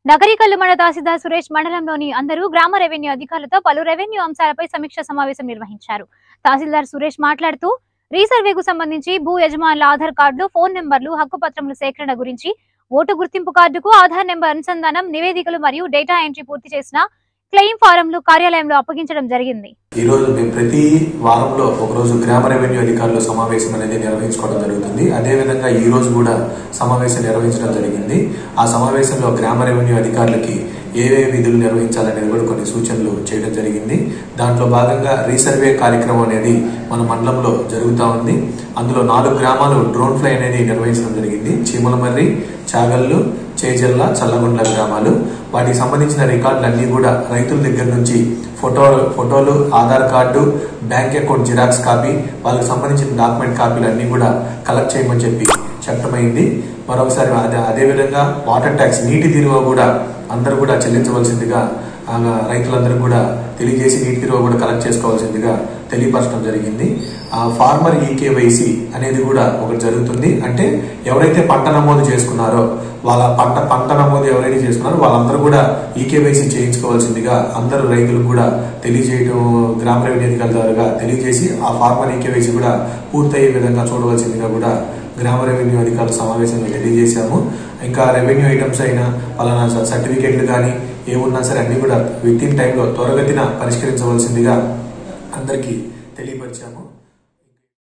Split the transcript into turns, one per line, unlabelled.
నగరికల్లు మండల తహసీల్దార్ సురేష్ మండలంలోని అందరూ గ్రామ రెవెన్యూ అధికారులతో పలు రెవెన్యూ అంశాలపై సమీక్ష సమావేశం నిర్వహించారు తహసీల్దార్ సురేష్ మాట్లాడుతూ రీసర్వేకు సంబంధించి భూ యజమానుల ఆధార్ కార్డులు ఫోన్ నెంబర్లు హక్కుపత్రముల సేకరణ గురించి ఓటు గుర్తింపు కార్డుకు ఆధార్ నెంబర్ అనుసంధానం నివేదికలు మరియు డేటా ఎంట్రీ పూర్తి చేసిన క్లెయిమ్ ఫారంలు కార్యాలయంలో అప్పగించడం జరిగింది
ఈ రోజు మేము ప్రతి వారంలో ఒకరోజు గ్రామ రెవెన్యూ అధికారుల సమావేశం అనేది నిర్వహించుకోవడం జరుగుతుంది అదేవిధంగా ఈ రోజు కూడా సమావేశం నిర్వహించడం జరిగింది ఆ సమావేశంలో గ్రామ రెవెన్యూ అధికారులకి ఏవే విధులు నిర్వహించాలనేది కూడా కొన్ని సూచనలు చేయడం జరిగింది దాంట్లో భాగంగా రీసర్వే కార్యక్రమం అనేది మన మండలంలో జరుగుతూ ఉంది అందులో నాలుగు గ్రామాలు డ్రోన్ ఫ్లై అనేది నిర్వహించడం జరిగింది చీమలమర్రి చాగల్లు చేజల్ల చల్లగుండ్ల గ్రామాలు వాటికి సంబంధించిన రికార్డులన్నీ కూడా రైతుల దగ్గర నుంచి ఫోటో ఫోటోలు Aadhaar card bank account xerox copy వాళ్ళకి సంబంధించిన డాక్యుమెంట్ కాపీలు అన్నీ కూడా కలెక్ట్ చేయమని చెప్పి చెప్పమైంది మరొకసారి అదే అదేవిధంగా వాటర్ ట్యాక్స్ నీటి తీరువ కూడా అందరూ కూడా చెల్లించవలసిందిగా ఆ, రైతులందరూ కూడా తెలియజేసి నీటి తీరువ కూడా కలెక్ట్ చేసుకోవాల్సిందిగా తెలియపరచడం జరిగింది ఆ ఫార్మర్ ఈకేవైసీ అనేది కూడా ఒకటి జరుగుతుంది అంటే ఎవరైతే పంట నమోదు చేసుకున్నారో వాళ్ళ పంట పంట నమోదు ఎవరైతే చేసుకున్నారో వాళ్ళందరూ కూడా ఈకేవైసీ చేయించుకోవాల్సిందిగా అందరూ రైతులకు కూడా తెలియజేయడం గ్రామ రెవెన్యూ అధికారుల ద్వారా తెలియజేసి ఆ ఫార్మర్ ఈకేవైసీ కూడా పూర్తయ్యే విధంగా చూడవలసిందిగా కూడా గ్రామ రెవెన్యూ అధికారుల సమావేశంలో తెలియజేశాము ఇంకా రెవెన్యూ ఐటమ్స్ అయినా పలానా సర్టిఫికేట్లు కానీ ఏమున్నా సరే అన్ని కూడా విత్ ఇన్ టైంలో త్వరగతిన పరిష్కరించవలసిందిగా అందరికీ